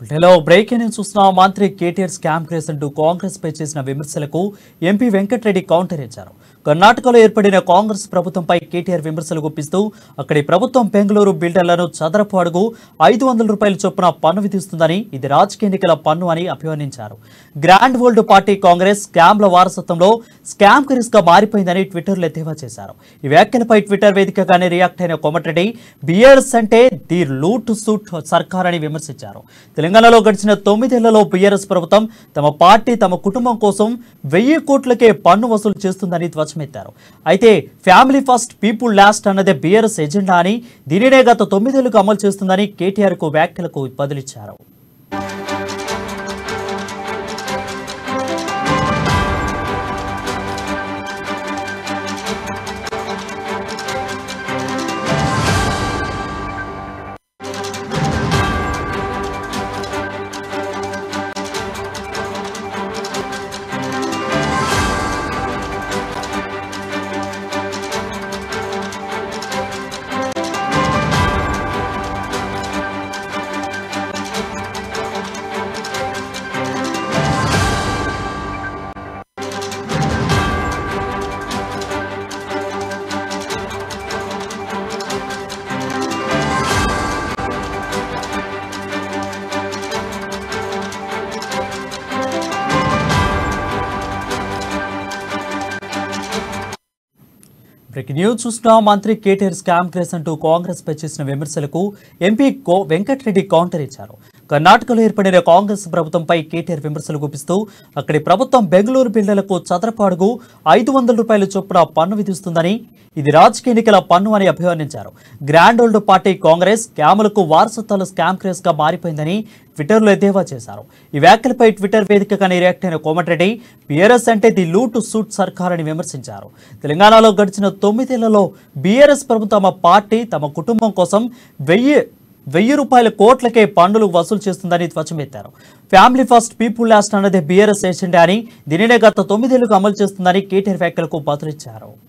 hello breaking news చూస్తున్న మంత్రి KTR scam case అంటూ కాంగ్రెస్ పై చేసిన విమర్శలకు ఎంపీ వెంకటరెడ్డి కౌంటర్ ఇచ్చారు కర్ణాటకలో ఏర్పడిన కాంగ్రెస్ ప్రభుత్వంపై కేటీఆర్ విమర్శలు గుప్పిస్తూ అక్కడి ప్రభుత్వం బెంగళూరు బిల్డర్లను చదరపు అడుగు ఐదు వందల రూపాయల చొప్పున పన్ను విధిస్తుందని ఇది రాజకీయ ఎన్నికల పన్ను అని అభివర్ణించారు గ్రాండ్ వరల్డ్ పార్టీ కాంగ్రెస్ స్కామ్ల వారసత్వంలో స్కామ్ గా మారిపోయిందని ట్విట్టర్లో ఎద్దేవా చేశారు ఈ వ్యాఖ్యలపై ట్విట్టర్ వేదికగానే రియాక్ట్ అయిన కోమటిరెడ్డి బీఆర్ఎస్ అంటే ది లూట్ సూట్ సర్కార్ అని విమర్శించారు తెలంగాణలో గడిచిన తొమ్మిదేళ్లలో బీఆర్ఎస్ ప్రభుత్వం తమ పార్టీ తమ కుటుంబం కోసం వెయ్యి కోట్లకే పన్ను వసూలు చేస్తుందని ధ్వజమెత్తారు అయితే ఫ్యామిలీ ఫస్ట్ పీపుల్ లాస్ట్ అన్నదే బీఆర్ఎస్ ఎజెండా అని దీనినే గత తొమ్మిదేళ్లుగా అమలు చేస్తుందని కేటీఆర్ కు వ్యాఖ్యలకు బదులిచ్చారు బ్రేకింగ్ న్యూస్ చూస్తున్న మంత్రి కేటీఆర్ స్కామ్ కేసు అంటూ కాంగ్రెస్ పై చేసిన విమర్శలకు ఎంపీ కో వెంకటరెడ్డి కౌంటర్ ఇచ్చారు కర్ణాటకలో ఏర్పడిన కాంగ్రెస్ ప్రభుత్వంపై కేటీఆర్ విమర్శలు గుప్పిస్తూ అక్కడి ప్రభుత్వం బెంగళూరు బిల్డర్లకు చదరపాడుగు ఐదు వందల రూపాయల చొప్పున పన్ను విధిస్తుందని ఇది రాజకీయ ఎన్నికల పన్ను అని అభివర్ణించారు గ్రాండ్ ఓల్డ్ పార్టీ కాంగ్రెస్ క్యాములకు వారసత్వాల స్కామ్ క్రేస్ గా మారిపోయిందని ట్విట్టర్లో ఎద్దేవా చేశారు ఈ వ్యాఖ్యలపై ట్విట్టర్ వేదికగానే రియాక్ట్ అయిన కోమటిరెడ్డి బీఆర్ఎస్ అంటే ది లూట్ సూట్ సర్కార్ అని విమర్శించారు తెలంగాణలో గడిచిన తొమ్మిదేళ్లలో బీఆర్ఎస్ ప్రభుత్వం తమ పార్టీ తమ కుటుంబం కోసం వెయ్యి వెయ్యి రూపాయల కోట్లకే పన్నులు వసూలు చేస్తుందని ధ్వజమెత్తారు ఫ్యామిలీ ఫస్ట్ పీపుల్ లాస్ట్ అన్నదే బీఆర్ఎస్ ఎజెండా అని దీనినే గత తొమ్మిదేళ్లుగా అమలు చేస్తుందని కేటీఆర్ వ్యాఖ్యలకు బదులిచ్చారు